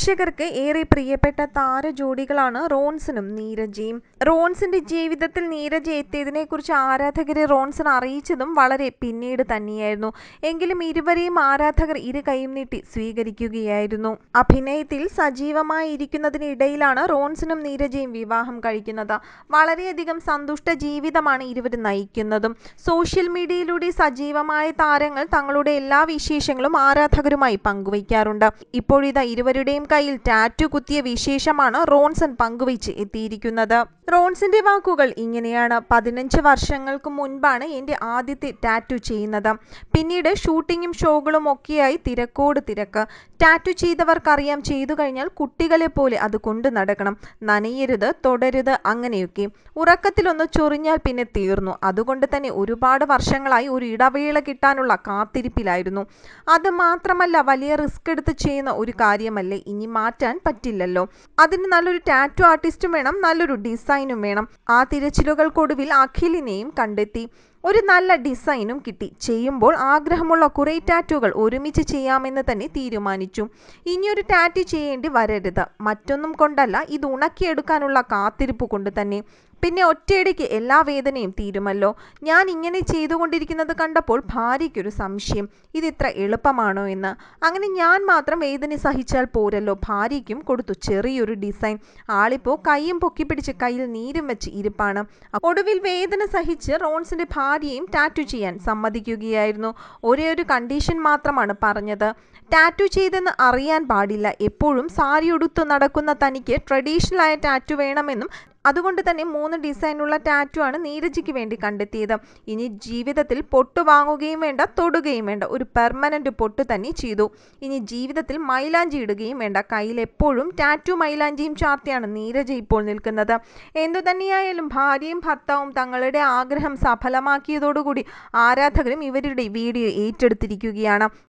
പ്രേക്ഷകർക്ക് ഏറെ പ്രിയപ്പെട്ട താരജോഡികളാണ് റോൺസണും നീരജയും റോൺസിന്റെ ജീവിതത്തിൽ നീരജ എത്തിയതിനെക്കുറിച്ച് ആരാധകരെ റോൺസൺ അറിയിച്ചതും വളരെ പിന്നീട് തന്നെയായിരുന്നു എങ്കിലും ഇരുവരെയും ആരാധകർ ഇരു കൈയും നീട്ടി സ്വീകരിക്കുകയായിരുന്നു അഭിനയത്തിൽ സജീവമായി ഇരിക്കുന്നതിനിടയിലാണ് റോൺസണും നീരജയും വിവാഹം കഴിക്കുന്നത് വളരെയധികം സന്തുഷ്ട ജീവിതമാണ് ഇരുവരും നയിക്കുന്നതും സോഷ്യൽ മീഡിയയിലൂടെ സജീവമായ താരങ്ങൾ തങ്ങളുടെ എല്ലാ വിശേഷങ്ങളും ആരാധകരുമായി പങ്കുവയ്ക്കാറുണ്ട് ഇപ്പോഴിതാ ഇരുവരുടെയും കയ്യിൽ ടാറ്റു കുത്തിയ വിശേഷമാണ് റോൺസൺ പങ്കുവച്ച് എത്തിയിരിക്കുന്നത് റോൺസിന്റെ വാക്കുകൾ ഇങ്ങനെയാണ് പതിനഞ്ച് വർഷങ്ങൾക്ക് മുൻപാണ് എൻ്റെ ആദ്യത്തെ ടാറ്റു ചെയ്യുന്നത് പിന്നീട് ഷൂട്ടിങ്ങും ഷോകളും ഒക്കെയായി തിരക്കോട് തിരക്ക് ടാറ്റു ചെയ്തവർക്കറിയാം ചെയ്തു കഴിഞ്ഞാൽ കുട്ടികളെ പോലെ അത് കൊണ്ടു നടക്കണം നനയരുത് തൊടരുത് അങ്ങനെയൊക്കെ ഉറക്കത്തിലൊന്ന് ചൊറിഞ്ഞാൽ പിന്നെ തീർന്നു അതുകൊണ്ട് തന്നെ ഒരുപാട് വർഷങ്ങളായി ഒരു ഇടവേള കിട്ടാനുള്ള കാത്തിരിപ്പിലായിരുന്നു അത് മാത്രമല്ല വലിയ റിസ്ക് എടുത്ത് ചെയ്യുന്ന ഒരു കാര്യമല്ലേ ഇനി മാറ്റാൻ പറ്റില്ലല്ലോ അതിന് നല്ലൊരു ടാറ്റു ആർട്ടിസ്റ്റും വേണം നല്ലൊരു ഡിസൈനും വേണം ആ തിരച്ചിലുകൾക്കൊടുവിൽ അഖിലിനെയും കണ്ടെത്തി ഒരു നല്ല ഡിസൈനും കിട്ടി ചെയ്യുമ്പോൾ ആഗ്രഹമുള്ള കുറേ ടാറ്റുകൾ ഒരുമിച്ച് ചെയ്യാമെന്ന് തന്നെ തീരുമാനിച്ചു ഇനിയൊരു ടാറ്റു ചെയ്യേണ്ടി വരരുത് മറ്റൊന്നും കൊണ്ടല്ല ഇത് ഉണക്കിയെടുക്കാനുള്ള കാത്തിരിപ്പ് കൊണ്ട് തന്നെ പിന്നെ ഒറ്റയടിക്ക് എല്ലാ വേദനയും തീരുമല്ലോ ഞാൻ ഇങ്ങനെ ചെയ്തുകൊണ്ടിരിക്കുന്നത് കണ്ടപ്പോൾ ഭാര്യയ്ക്കൊരു സംശയം ഇത് ഇത്ര എളുപ്പമാണോ എന്ന് അങ്ങനെ ഞാൻ മാത്രം വേദന സഹിച്ചാൽ പോരല്ലോ ഭാര്യയ്ക്കും കൊടുത്തു ചെറിയൊരു ഡിസൈൻ ആളിപ്പോൾ കൈയും പൊക്കി പിടിച്ച് കയ്യിൽ നീരും വെച്ച് ഇരിപ്പാണ് ഒടുവിൽ വേദന സഹിച്ച് റോൺസിന്റെ ഭാര്യയും ടാറ്റു ചെയ്യാൻ സമ്മതിക്കുകയായിരുന്നു ഒരേ ഒരു കണ്ടീഷൻ മാത്രമാണ് പറഞ്ഞത് ടാറ്റു ചെയ്തെന്ന് അറിയാൻ പാടില്ല എപ്പോഴും സാരി ഉടുത്തു നടക്കുന്ന തനിക്ക് ട്രഡീഷണലായ ടാറ്റു വേണമെന്നും അതുകൊണ്ട് തന്നെ മൂന്ന് ഡിസൈനുള്ള ടാറ്റു ആണ് നീരജിക്ക് വേണ്ടി കണ്ടെത്തിയത് ഇനി ജീവിതത്തിൽ പൊട്ട് വാങ്ങുകയും വേണ്ട തൊടുകയും വേണ്ട ഒരു പെർമനന്റ് പൊട്ട് തന്നെ ചെയ്തു ഇനി ജീവിതത്തിൽ മൈലാഞ്ചി ഇടുകയും വേണ്ട കയ്യിൽ എപ്പോഴും ടാറ്റു മൈലാഞ്ചിയും ചാർത്തിയാണ് നീരജ് ഇപ്പോൾ നിൽക്കുന്നത് എന്തു തന്നെയായാലും ഭാര്യയും ഭർത്താവും തങ്ങളുടെ ആഗ്രഹം സഫലമാക്കിയതോടുകൂടി ആരാധകരും ഇവരുടെ വീഡിയോ ഏറ്റെടുത്തിരിക്കുകയാണ്